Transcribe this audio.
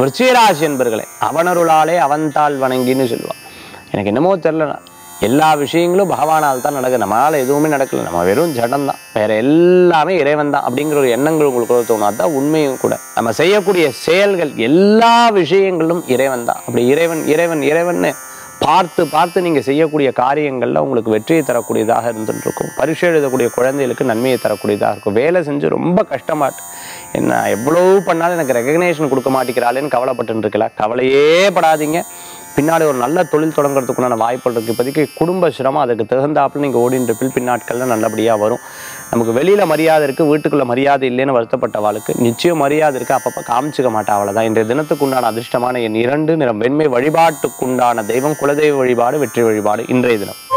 விருச்சிகராசி என்பர்களே அவனருளாலே அவன்தாள் வணங்கின்னு சொல்லுவான் எனக்கு என்னமோ தெரில எல்லா விஷயங்களும் பகவானால் தான் நடக்குது நம்மளால எதுவுமே நடக்கல நம்ம வெறும் ஜடம் தான் வேற எல்லாமே இறைவன் தான் அப்படிங்கிற ஒரு எண்ணங்கள் உங்களுக்கு தோணும் அதுதான் உண்மையும் கூட நம்ம செய்யக்கூடிய செயல்கள் எல்லா விஷயங்களும் இறைவன் தான் அப்படி இறைவன் இறைவன் இறைவன்னு பார்த்து பார்த்து நீங்கள் செய்யக்கூடிய காரியங்களில் உங்களுக்கு வெற்றியை தரக்கூடியதாக இருந்துட்டு இருக்கும் பரீட்சை எழுதக்கூடிய குழந்தைகளுக்கு நன்மையை தரக்கூடியதாக இருக்கும் வேலை செஞ்சு ரொம்ப கஷ்டமாட்டு என்ன எவ்வளவு பண்ணாலும் எனக்கு ரெகக்னேஷன் கொடுக்க மாட்டேங்கிறாளேன்னு கவலைப்பட்டு இருக்கலாம் கவலையே படாதீங்க பின்னாடி ஒரு நல்ல தொழில் தொடங்குறதுக்குண்டான வாய்ப்புகள் இருக்குது இப்போதைக்கு குடும்ப சிரமம் அதுக்கு தகுந்தாப்புல நீங்கள் ஓடின்ற பில் பின்னாட்களில் நல்லபடியாக வரும் நமக்கு வெளியில் மரியாதை இருக்குது வீட்டுக்குள்ளே மரியாதை இல்லைன்னு வருத்தப்பட்ட வாழ்க்கை நிச்சயம் மரியாதை இருக்குது அப்பப்போ காமிச்சிக்க மாட்டா அவ்வளோதான் இன்றைய தினத்துக்கு உண்டான அதிர்ஷ்டமான என் இரண்டு நிறம் வெண்மை வழிபாட்டுக்குண்டான தெய்வம் குலதெய்வ வழிபாடு வெற்றி வழிபாடு இன்றைய தினம்